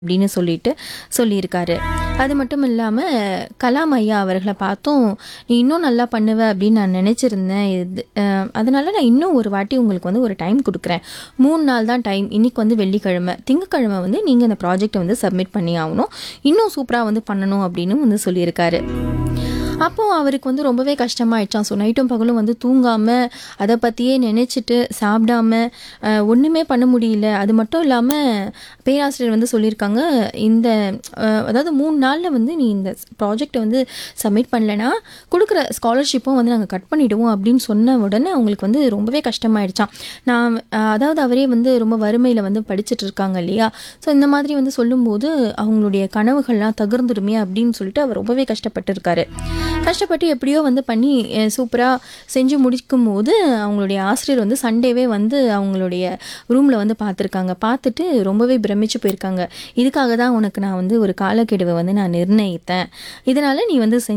அப்படின்னு சொல்லிட்டு சொல்லியிருக்காரு அது மட்டும் இல்லாமல் கலாம் ஐயா அவர்களை பார்த்தும் நீ இன்னும் நல்லா பண்ணுவ அப்படின்னு நான் நினச்சிருந்தேன் இது அஹ், அதனால நான் இன்னும் ஒரு வாட்டி உங்களுக்கு வந்து ஒரு டைம் கொடுக்குறேன் மூணு நாள் தான் டைம் இன்னைக்கு வந்து வெள்ளிக்கிழமை திங்கக்கிழமை வந்து நீங்கள் இந்த ப்ராஜெக்டை வந்து சப்மிட் பண்ணி ஆகணும் இன்னும் சூப்பராக வந்து பண்ணணும் அப்படின்னு வந்து சொல்லியிருக்காரு அப்போ அவருக்கு வந்து ரொம்பவே கஷ்டமாயிடுச்சான் ஸோ நைட்டும் பகலும் வந்து தூங்காமல் அதை பற்றியே நினச்சிட்டு சாப்பிடாம அஹ், ஒண்ணுமே பண்ண முடியல அது மட்டும் இல்லாமல் பேராசிரியர் வந்து சொல்லியிருக்காங்க இந்த அஹ், அதாவது மூணு நாளில் வந்து நீ இந்த ப்ராஜெக்டை வந்து சப்மிட் பண்ணலைன்னா கொடுக்குற ஸ்காலர்ஷிப்பும் வந்து நாங்கள் கட் பண்ணிவிடுவோம் அப்படின்னு சொன்ன உடனே அவங்களுக்கு வந்து ரொம்பவே கஷ்டமாயிடுச்சான் நான் அஹ், அதாவது அவரே வந்து ரொம்ப வறுமையில் வந்து படிச்சுட்டு இருக்காங்க இல்லையா ஸோ இந்த மாதிரி வந்து சொல்லும்போது அவங்களுடைய கனவுகள்லாம் தகர்ந்துடுமே அப்படின்னு சொல்லிட்டு அவர் ரொம்பவே கஷ்டப்பட்டு இருக்காரு கஷ்டப்பட்டு எப்படியோ வந்து பண்ணி சூப்பராக செஞ்சு முடிக்கும் போது அவங்களுடைய ஆசிரியர் வந்து சண்டேவே வந்து அவங்களுடைய ரூமில் வந்து பார்த்துருக்காங்க பார்த்துட்டு ரொம்பவே பிரமிச்சு போயிருக்காங்க இதுக்காக தான் உனக்கு நான் வந்து ஒரு காலக்கெடுவை வந்து நான் நிர்ணயித்தேன் இதனால் நீ வந்து செஞ்சு